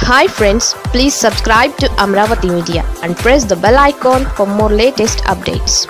hi friends please subscribe to Amaravati media and press the bell icon for more latest updates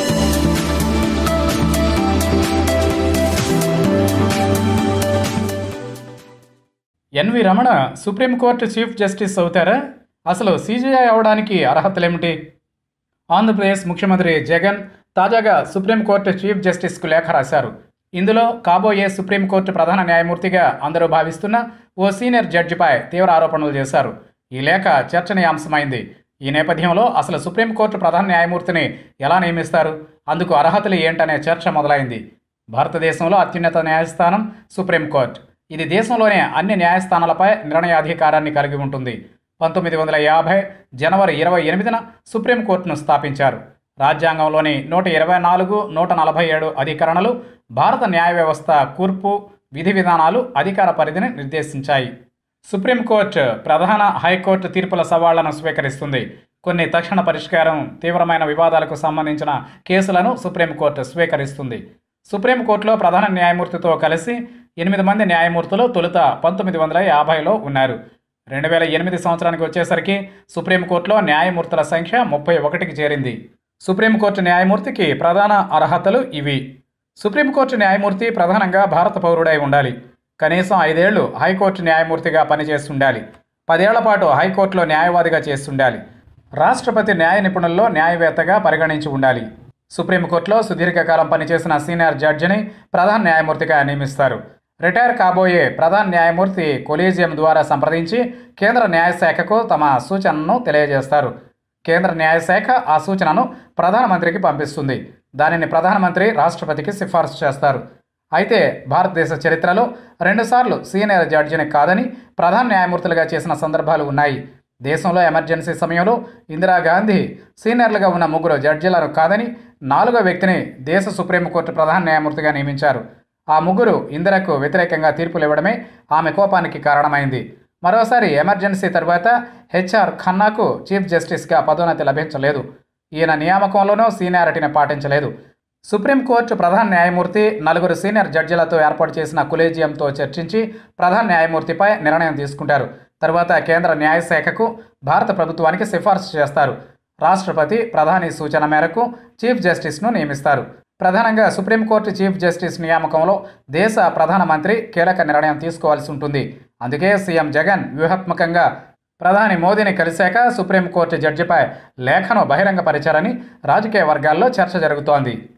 NV Ramana supreme court chief justice అవుతారా అసలు CJI అవడానికి అర్హతలేమిటి ఆంధ్రప్రదేశ్ ముఖ్యమంత్రి జగన్ తాజాగా supreme court chief జస్టిస్కు లేఖ రాశారు ఇందులో కాబోయే సుప్రీంకోర్టు ప్రధాన న్యాయమూర్తిగా అందరూ భావిస్తున్న ఓ సీనియర్ జడ్జిపై తీవ్ర ఆరోపణలు చేశారు ఈ లేఖ చర్చనీయాంశమైంది ఈ నేపథ్యంలో అసలు సుప్రీంకోర్టు ప్రధాన న్యాయమూర్తిని ఎలా నియమిస్తారు అందుకు అర్హతలు ఏంటనే చర్చ మొదలైంది భారతదేశంలో అత్యున్నత న్యాయస్థానం సుప్రీంకోర్టు ఇది దేశంలోనే అన్ని న్యాయస్థానాలపై నిర్ణయాధికారాన్ని కలిగి ఉంటుంది పంతొమ్మిది వందల యాభై జనవరి ఇరవై ఎనిమిదిన సుప్రీంకోర్టును స్థాపించారు రాజ్యాంగంలోని నూట ఇరవై నాలుగు నూట నలభై ఏడు అధికరణలు భారత న్యాయ వ్యవస్థ కూర్పు విధి విధానాలు అధికార పరిధిని నిర్దేశించాయి సుప్రీంకోర్టు ప్రధాన హైకోర్టు తీర్పుల సవాళ్లను స్వీకరిస్తుంది కొన్ని తక్షణ పరిష్కారం తీవ్రమైన వివాదాలకు సంబంధించిన కేసులను సుప్రీంకోర్టు స్వీకరిస్తుంది సుప్రీంకోర్టులో ప్రధాన న్యాయమూర్తితో కలిసి ఎనిమిది మంది న్యాయమూర్తులు తొలుత పంతొమ్మిది వందల యాభైలో ఉన్నారు రెండు వేల ఎనిమిది సంవత్సరానికి వచ్చేసరికి సుప్రీంకోర్టులో న్యాయమూర్తుల సంఖ్య ముప్పై ఒకటికి చేరింది సుప్రీంకోర్టు న్యాయమూర్తికి ప్రధాన అర్హతలు ఇవి సుప్రీంకోర్టు న్యాయమూర్తి ప్రధానంగా భారత పౌరుడై ఉండాలి కనీసం ఐదేళ్లు హైకోర్టు న్యాయమూర్తిగా పనిచేస్తుండాలి పదేళ్ల పాటు హైకోర్టులో న్యాయవాదిగా చేస్తుండాలి రాష్ట్రపతి న్యాయ నిపుణుల్లో న్యాయవేత్తగా పరిగణించి ఉండాలి సుప్రీంకోర్టులో సుదీర్ఘకాలం పనిచేసిన సీనియర్ జడ్జిని ప్రధాన న్యాయమూర్తిగా నియమిస్తారు రిటైర్ కాబోయే ప్రధాన న్యాయమూర్తి కొలీజియం ద్వారా సంప్రదించి కేంద్ర న్యాయశాఖకు తమ సూచనను తెలియజేస్తారు కేంద్ర న్యాయశాఖ ఆ సూచనను ప్రధానమంత్రికి పంపిస్తుంది దానిని ప్రధానమంత్రి రాష్ట్రపతికి సిఫార్సు చేస్తారు అయితే భారతదేశ చరిత్రలో రెండుసార్లు సీనియర్ జడ్జిని కాదని ప్రధాన న్యాయమూర్తులుగా చేసిన సందర్భాలు ఉన్నాయి దేశంలో ఎమర్జెన్సీ సమయంలో ఇందిరాగాంధీ సీనియర్లుగా ఉన్న ముగ్గురు జడ్జీలను కాదని నాలుగో వ్యక్తిని దేశ సుప్రీంకోర్టు ప్రధాన న్యాయమూర్తిగా నియమించారు ఆ ముగ్గురు ఇందిరకు వ్యతిరేకంగా తీర్పులు ఇవ్వడమే ఆమె కోపానికి కారణమైంది మరోసారి ఎమర్జెన్సీ తర్వాత హెచ్ఆర్ ఖన్నాకు చీఫ్ జస్టిస్గా పదోన్నతి లభించలేదు ఈయన నియామకంలోనూ సీనియారిటీని పాటించలేదు సుప్రీంకోర్టు ప్రధాన న్యాయమూర్తి నలుగురు సీనియర్ జడ్జిలతో ఏర్పాటు చేసిన కొలేజియంతో చర్చించి ప్రధాన న్యాయమూర్తిపై నిర్ణయం తీసుకుంటారు తర్వాత కేంద్ర న్యాయశాఖకు భారత ప్రభుత్వానికి సిఫార్సు చేస్తారు రాష్ట్రపతి ప్రధాని సూచన మేరకు చీఫ్ జస్టిస్ను నియమిస్తారు ప్రధానంగా సుప్రీంకోర్టు చీఫ్ జస్టిస్ నియామకంలో దేశ ప్రధానమంత్రి కీలక నిర్ణయం తీసుకోవాల్సి ఉంటుంది అందుకే సీఎం జగన్ వ్యూహాత్మకంగా ప్రధాని మోదీని కలిశాక సుప్రీంకోర్టు జడ్జిపై లేఖను బహిరంగపరిచారని రాజకీయ వర్గాల్లో చర్చ జరుగుతోంది